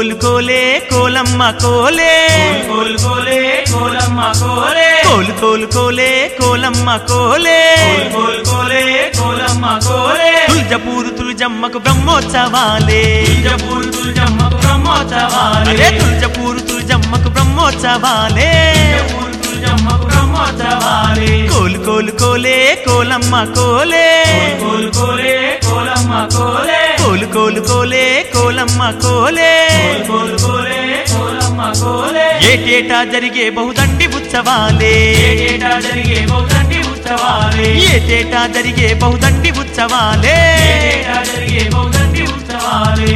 కోలు కోలే కోలమ్మ కోలే కోల్ కోలే కోలమ్మ కోలే కోలు కోలు కోలే కోలమ్మ కోలే కోల్ కోలే కోలమ్మ కోలే తుల్జపూరు తుల్జమ్మకు బ్రహ్మోత్సవాలే తుల్జపూర్ తుల్జమ్మకు బ్రహ్మోత్సవాలే అరే తుల్జపూరు తుల్జమ్మకు బ్రహ్మోత్సవాలే తుల్జపూర్ తుల్జమ్మకు బ్రహ్మోత్సవాలే కోలు కోలు కోలే కోలమ్మ కోలే కోల్ కోలే కోలమ్మ కోలే కోలు కోలు కోలే కోలమ్మ కోలే కోల్ కోలే కోలమ్మ కోలే ఏటేటా జరిగే బహుదండి ఉత్సవాలే ఏటేటా జరిగే బౌద్ధండి ఉత్సవాలే ఏటేటా జరిగే బహుదండి ఉత్సవాలే ఏటేటా జరిగే బౌద్ధండి ఉత్సవాలే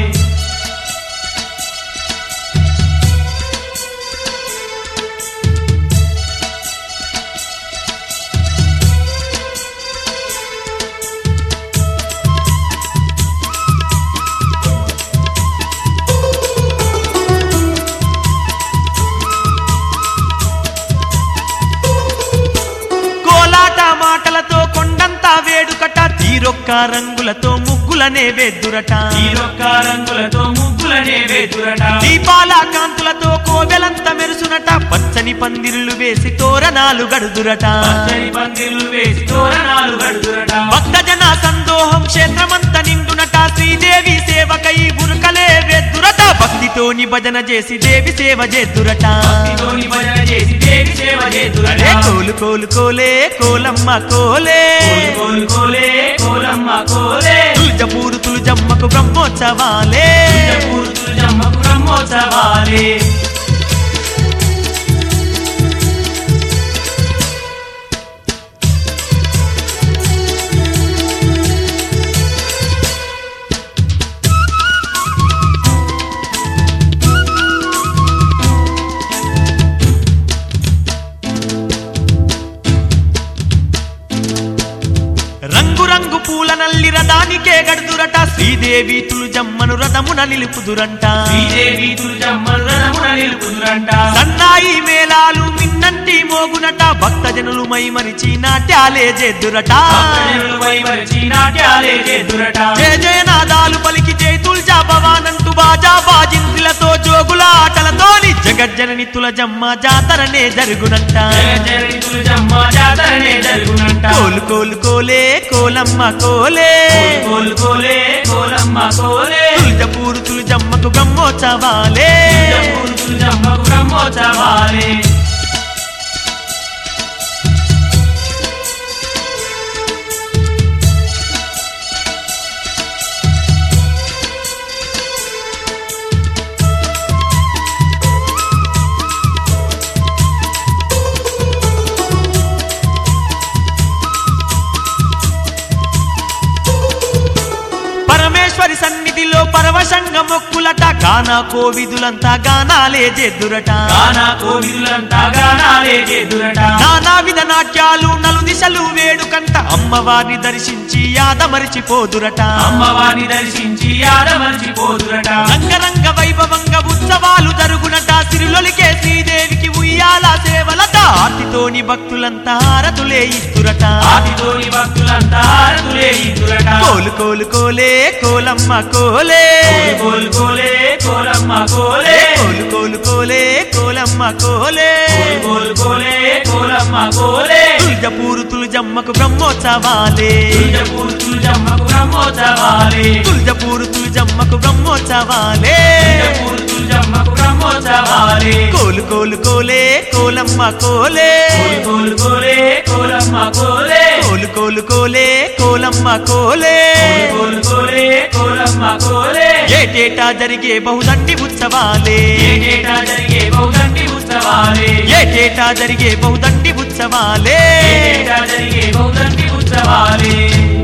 కోలాట మాటలతో కొండంతా వేడుకట తీరొక్క రంగులతో ముగ్గులనే వేద్దురట ఈరొక్క రంగులతో ముగ్గులనే వేదురట దీపాల కాంతులతో కోవెలంత మెరుసునట పచ్చని పందిర్లు వేసి తోరణాలు గడుదురట పచ్చని పందిర్లు వేసి తోరణాలు కడుదురట భక్తజన సందోహం క్షేత్రమంత నిండునట శ్రీదేవి సేవకై ఉరుకలే వేద్దురట భక్తితోని భజన చేసి దేవి సేవ చేద్దురట భక్తితోని భజన చేసి దేవి సేవ చేదురట అరే కోలు కోలు కోలే కోలమ్మ కోలే కోల్ కోల్ కోలే కోలమ్మ కోలే తుల్జపూరు తుల్జమ్మకు బ్రహ్మోత్సవాలే తుల్జపూర్ తుల్జమ్మకు బ్రహ్మోత్సవాలే రంగు రంగు పూల నల్లి రథానికే గడుదురట శ్రీదేవి తులుజమ్మను రథమున నిలుపుదురంట శ్రీదేవి తుల్జమ్మను రథమున నిలుపుదురంట సన్నాయి మేళాలు మిన్నంటి మోగునట భక్తజనులు మైమరిచి నాట్యాలే చేద్దురట భక్తజనులు వైమరిచి నాట్యాలే చేదురట జయ జయనాదాలు పలికి జై తుల్జా భవానంటూ బాజా బాజింద్రులతో జోగుల ఆటలతోని జగజ్జనని తులజమ్మ జాతరనే జరుగునంట జగజ్జనని తుల్జమ్మ జాతరనే జరుగునంట కోలు కోలు కోలే కోలమ్మ కోలే కోల్ కోలే కోలమ్మ కోలే తుల్జపూరు తుల్జమ్మకు బ్రహ్మోత్సవాలే తుల్జపూర్ తుల్జమ్మకు బ్రహ్మోత్సవాలే పరమేశ్వరి సన్నిధిలో పరవశంగ మొక్కులట గానా కోవిదులంతా గానాలే చేద్దురట గానా కోవిదులంతా గానాలే చేదురట నానా విధ నాట్యాలు నలు దిశలు వేడుకంట అమ్మవారిని దర్శించి యాదమరిచిపోదురట అమ్మవారిని దర్శించి ఆడమర్చిపోదురట రంగరంగ వైభవంగ ఉత్సవాలు జరుగునట సిరులొలికే శ్రీదేవికి ఉయ్యాల సేవలట ఆర్తితోని భక్తులంతా హారతులే ఇస్తురట ఆదితోని భక్తులంతా హారతులే ఇదురట కోలు కోలు కోలే కోలమ్మ కోలే కోల్ కోలే కోలమ్మ కోలే కోలు కోలు కోలే కోలమ్మ కోలే కోల్ కోలే కోలమ్మ కోలే తుల్జపూరు తుల్జమ్మకు బ్రహ్మోత్సవాలే తుల్జపూర్ తుల్జమ్మకు బ్రహ్మోత్సవాలే తుల్జపూరు తుల్జమ్మకు బ్రహ్మోత్సవాలే తుల్జపూర్ తుల్జమ్మకు బ్రహ్మోత్సవాలే కోలు కోలు కోలే కోలమ్మ కోలే కోల్ కోలే కోలమ్మ కోలే కోలు కోలు కోలే కోలమ్మ కోలే కోల్ కోలే కోలమ్మ కోలే ఏటేటా జరిగే బహుదండి ఉత్సవాలే ఏటేటా జరిగే బౌద్ధండి ఉత్సవాలే ఏటేటా జరిగే బహుదండి ఉత్సవాలే ఏటేటా జరిగే బౌద్ధండి ఉత్సవాలే